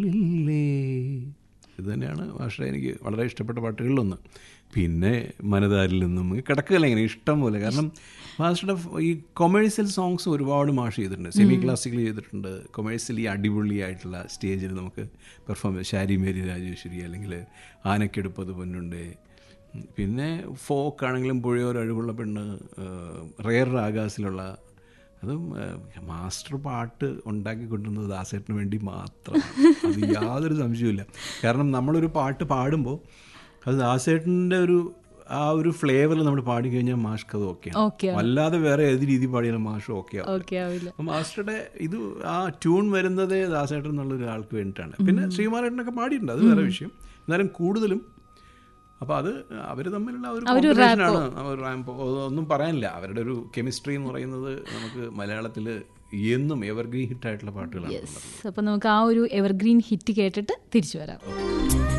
ഇല്ലേ ഇത് തന്നെയാണ് മാഷെ എനിക്ക് വളരെ ഇഷ്ടപ്പെട്ട പാട്ടുകളിലൊന്ന് പിന്നെ മനതാരിൽ നിന്നും കിടക്കുകയല്ല ഇങ്ങനെ ഇഷ്ടം പോലെ കാരണം മാസ്റ്ററുടെ ഈ കൊമേഴ്സ്യൽ സോങ്സ് ഒരുപാട് മാഷ് ചെയ്തിട്ടുണ്ട് സെമി ക്ലാസിക്കൽ ചെയ്തിട്ടുണ്ട് കൊമേഴ്സ്യലി അടിപൊളിയായിട്ടുള്ള സ്റ്റേജിൽ നമുക്ക് പെർഫോം ശാരി മേരി രാജേശ്വരി അല്ലെങ്കിൽ ആനക്കെടുപ്പത് പൊന്നുണ്ട് പിന്നെ ഫോക്ക് ആണെങ്കിലും പുഴയോർ അഴിവുള്ള പെണ്ണ് റെയർ ആകാശിലുള്ള അതും ഏഹ്, മാസ്റ്റർ പാട്ട് ഉണ്ടാക്കി കൊണ്ടുവന്നത് ദാസേട്ടന് വേണ്ടി മാത്രം അത് യാതൊരു സംശയവുമില്ല കാരണം നമ്മളൊരു പാട്ട് പാടുമ്പോൾ അത് ദാസേട്ടൻ്റെ ഒരു ആ ഒരു ഫ്ലേവറിൽ നമ്മൾ പാടിക്കഴിഞ്ഞാൽ മാഷ്ക്ക് അത് Okay ഓക്കെയാണ് അല്ലാതെ വേറെ ഏത് രീതി പാടിയാലും മാഷ് ഓക്കെ ആവും ഓക്കെ ആവില്ല അപ്പം മാസ്റ്ററുടെ ഇത് ആ ട്യൂൺ വരുന്നതേ ദാസേട്ടൻ എന്നുള്ള ഒരാൾക്ക് വേണ്ടിയിട്ടാണ് പിന്നെ ശ്രീമാരേട്ടനൊക്കെ പാടിയിട്ടുണ്ട് അത് വേറെ വിഷയം എന്നാലും കൂടുതലും അപ്പോൾ അത് അവർ തമ്മിലുള്ള ആ ഒരു കോമ്പിനേഷനാണ് അവർ റാമ്പോ ഒന്നും പറയാനില്ല അവരുടെ ഒരു കെമിസ്ട്രി എന്ന് പറയുന്നത് നമുക്ക് മലയാളത്തിൽ എന്നും എവർഗ്രീൻ ഹിറ്റായിട്ടുള്ള പാട്ടുകളാണ് യെസ് അപ്പം നമുക്ക് ആ ഒരു എവർഗ്രീൻ ഹിറ്റ് കേട്ടിട്ട് തിരിച്ചു വരാം